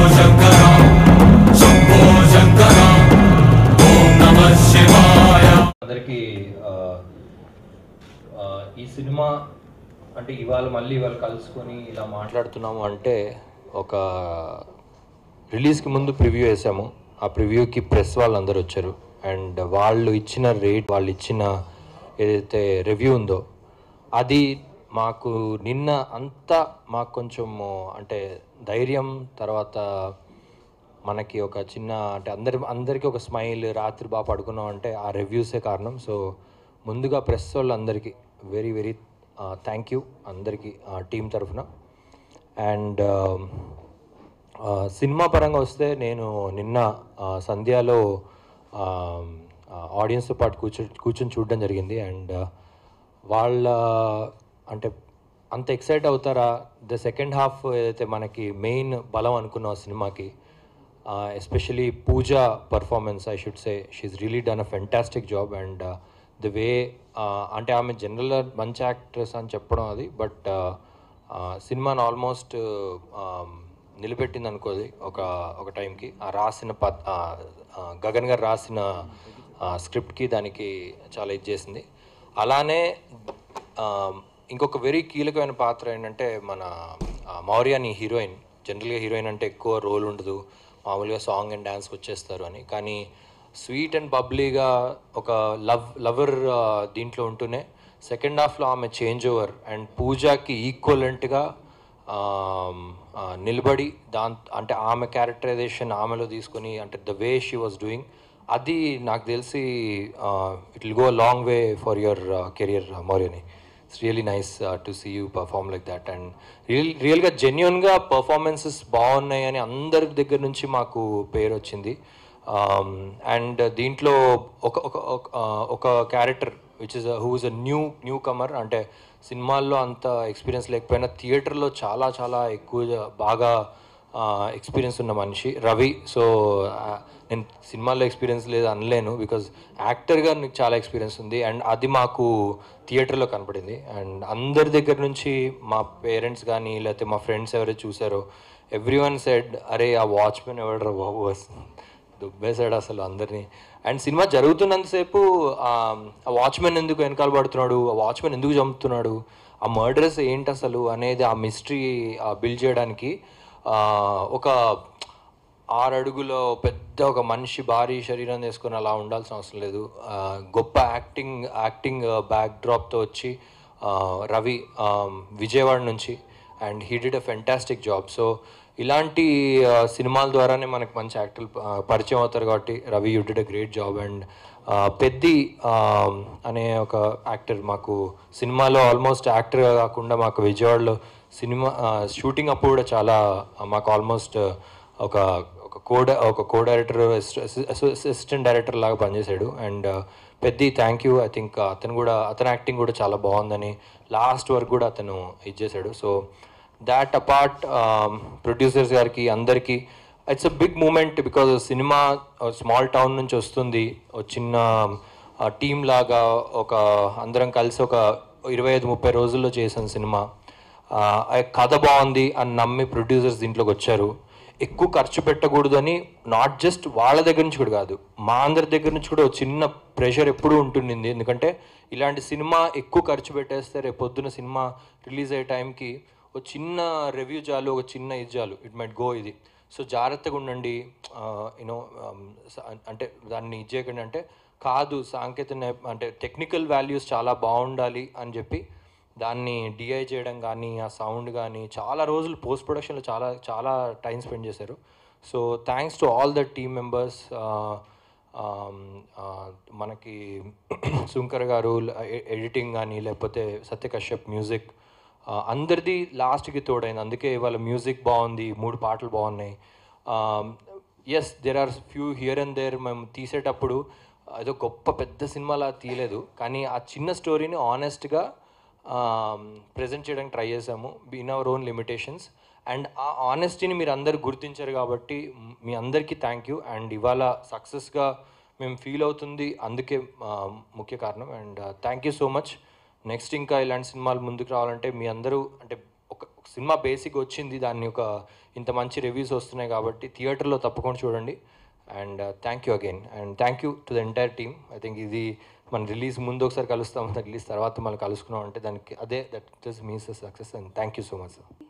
శంకర శంభో శంకర ఓం నమ శివాయ అందరికీ ఆ, ఆ, ఈ సినిమా అంటే ఇవాళ మళ్ళీ ఇవాళ కలుసుకొని ఇలా మాట్లాడుతున్నాము అంటే ఒక రిలీజ్కి ముందు ప్రివ్యూ వేసాము ఆ ప్రివ్యూకి ప్రెస్ వాళ్ళు అందరూ వచ్చారు అండ్ వాళ్ళు ఇచ్చిన రేట్ వాళ్ళు ఇచ్చిన ఏదైతే రివ్యూ ఉందో అది మాకు నిన్న అంతా మాకు కొంచెం అంటే ధైర్యం తర్వాత మనకి ఒక చిన్న అంటే అందరి అందరికీ ఒక స్మైల్ రాత్రి బాగా పడుకున్నాం అంటే ఆ రివ్యూసే కారణం సో ముందుగా ప్రెస్ వాళ్ళందరికీ వెరీ వెరీ థ్యాంక్ యూ అందరికీ టీం తరఫున అండ్ సినిమా పరంగా వస్తే నేను నిన్న ఆ, సంధ్యాలో ఆడియన్స్తో పాటు కూర్చో కూర్చొని చూడడం జరిగింది అండ్ వాళ్ళ అంటే అంత ఎక్సైట్ అవుతారా ద సెకండ్ హాఫ్ ఏదైతే మనకి మెయిన్ బలం అనుకున్న సినిమాకి especially Pooja performance I should say she really done a fantastic job and the way అంటే ఆమె జనరల్గా మంచి యాక్ట్రెస్ అని చెప్పడం అది బట్ సినిమాని ఆల్మోస్ట్ నిలబెట్టింది అనుకోది ఒక ఒక టైంకి ఆ రాసిన పద్ ఆ, ఆ, గగన్ గారు రాసిన స్క్రిప్ట్కి దానికి చాలా ఇది చేసింది అలానే ఆ, ఇంకొక వెరీ కీలకమైన పాత్ర ఏంటంటే మన ఆ, మౌర్యాని హీరోయిన్ జనరల్గా హీరోయిన్ అంటే ఎక్కువ రోల్ ఉండదు మామూలుగా సాంగ్ అండ్ డ్యాన్స్కి వచ్చేస్తారు అని కానీ స్వీట్ అండ్ బబ్లీగా ఒక లవ్ లవర్ దీంట్లో ఉంటూనే సెకండ్ హాఫ్లో ఆమె చేంజ్ ఓవర్ అండ్ పూజాకి ఈక్వలెంట్గా నిలబడి దాని అంటే ఆమె క్యారెక్టరైజేషన్ ఆమెలో తీసుకొని అంటే the way she was doing అది నాకు తెలిసి it will go long way for your career మౌర్యని it's really nice to see you perform like that and real రియల్గా జెన్యున్గా పర్ఫార్మెన్సెస్ బాగున్నాయి అని అందరి దగ్గర నుంచి మాకు పేరు వచ్చింది అండ్ దీంట్లో ఒక ఒక ఒక- ఆ, ఒక character which is who is a new newcomer అంటే సినిమాల్లో అంత ఎక్స్పీరియన్స్ లేకపోయినా థియేటర్లో చాలా చాలా ఎక్కువ బాగా ఎక్స్పీరియన్స్ ఉన్న మనిషి రవి సో నేను సినిమాల్లో ఎక్స్పీరియన్స్ లేదు అనలేను బికాజ్ యాక్టర్గా నీకు చాలా ఎక్స్పీరియన్స్ ఉంది అండ్ అది మాకు థియేటర్లో కనపడింది అండ్ అందరి దగ్గర నుంచి మా పేరెంట్స్ కానీ లేకపోతే మా ఫ్రెండ్స్ ఎవరైతే చూసారో ఎవ్రీ వన్ సెడ్ అరే ఆ వాచ్మెన్ ఎవడరా బాబు దుబ్బేశాడు అసలు అందరినీ అండ్ సినిమా జరుగుతున్నంతసేపు ఆ వాచ్మెన్ ఎందుకు వెనకాల పడుతున్నాడు ఆ వాచ్మెన్ ఎందుకు చంపుతున్నాడు ఆ మర్డర్స్ ఏంటి అసలు అనేది ఆ మిస్టరీ బిల్డ్ చేయడానికి ఆ, ఒక ఆరు అడుగులో పెద్ద ఒక మనిషి భారీ శరీరం తీసుకొని అలా ఉండాల్సిన అవసరం లేదు ఆ, గొప్ప యాక్టింగ్ యాక్టింగ్ బ్యాక్ డ్రాప్తో వచ్చి ఆ, రవి ఆ, విజయవాడ నుంచి and he did a fantastic job so ఇలాంటి ఆ, సినిమాల ద్వారానే మనకు మంచి యాక్టర్లు ఆ, పరిచయం అవుతారు కాబట్టి Ravi you did a great job and Peddi ఆ, అనే ఒక యాక్టర్ మాకు సినిమాలో ఆల్మోస్ట్ యాక్టర్గా కాకుండా మాకు విజయవాడలో సినిమా షూటింగ్ అప్పుడు కూడా చాలా ఆ, మాకు ఆల్మోస్ట్ ఒక ఒక కోడ ఒక కో డైరెక్టర్ అసిస్టెంట్ డైరెక్టర్ లాగా పనిచేశాడు అండ్ పెద్ద థ్యాంక్ యూ ఐ థింక్ అతను కూడా అతని యాక్టింగ్ కూడా చాలా బాగుందని లాస్ట్ వరకు కూడా అతను ఇచ్చేసాడు సో దాట్ అపార్ట్ ప్రొడ్యూసర్స్ గారికి అందరికీ it's a big moment because cinema small town నుంచి వస్తుంది ఒక చిన్న టీమ్ లాగా ఒక అందరం కలిసి ఒక ఇరవై ఐదు ముప్పై రోజుల్లో చేసిన సినిమా ఆ, ఆ కథ బాగుంది అని నమ్మి ప్రొడ్యూసర్స్ దీంట్లోకి వచ్చారు ఎక్కువ ఖర్చు పెట్టకూడదని నాట్ జస్ట్ వాళ్ళ దగ్గర నుంచి కూడా కాదు మా అందరి దగ్గర నుంచి కూడా ఒక చిన్న ప్రెషర్ ఎప్పుడూ ఉంటుండింది ఎందుకంటే ఇలాంటి సినిమా ఎక్కువ ఖర్చు పెట్టేస్తే రేపు పొద్దున సినిమా రిలీజ్ అయ్యే టైంకి ఒక చిన్న రివ్యూ చాలు ఒక చిన్న ఇది చాలు ఇట్ మైట్ గో ఇది సో జాగ్రత్తగా ఉండండి యూనో అంటే దాన్ని ఇది చేయకండి అంటే కాదు సాంకేతిక నైప్- అంటే టెక్నికల్ వాల్యూస్ చాలా బాగుండాలి అని చెప్పి దాన్ని డిఐ చేయడం కానీ ఆ సౌండ్ కానీ చాలా రోజులు పోస్ట్ ప్రొడక్షన్లో చాలా చాలా టైం స్పెండ్ చేశారు so thanks to all the team members మనకి సుంకర్ గారు ఎడిటింగ్ కానీ లేకపోతే సత్య కశ్యప్ మ్యూజిక్ అందరిది లాస్ట్కి తోడైంది అందుకే ఇవాళ మ్యూజిక్ బాగుంది మూడు పాటలు బాగున్నాయి yes there are few here and there మేము తీసేటప్పుడు ఏదో గొప్ప పెద్ద సినిమాలా తీయలేదు కానీ ఆ చిన్న స్టోరీని ఆనెస్ట్గా ప్రజెంట్ చేయడానికి ట్రై చేసాము in our own limitations and ఆ ఆనెస్టీని మీరు అందరు గుర్తించారు కాబట్టి మ్, మీ అందరికీ థ్యాంక్ యూ అండ్ ఇవాళ సక్సెస్గా మేము ఫీల్ అవుతుంది అందుకే ఆ, ముఖ్య కారణం and thank you so much next ఇంకా ఇలాంటి సినిమాలు ముందుకు రావాలంటే మీ అందరూ అంటే ఒక ఒక సినిమా బేసిక్ వచ్చింది దాన్ని ఒక ఇంత మంచి రివ్యూస్ వస్తున్నాయి కాబట్టి థియేటర్లో తప్పకుండా చూడండి and thank you again and thank you to the entire team I think ఇది మన రిలీజ్ ముందు ఒకసారి కలుస్తాం రిలీజ్ తర్వాత మళ్ళీ కలుసుకున్నాం అంటే దానికి అదే that is means success and thank you so much sir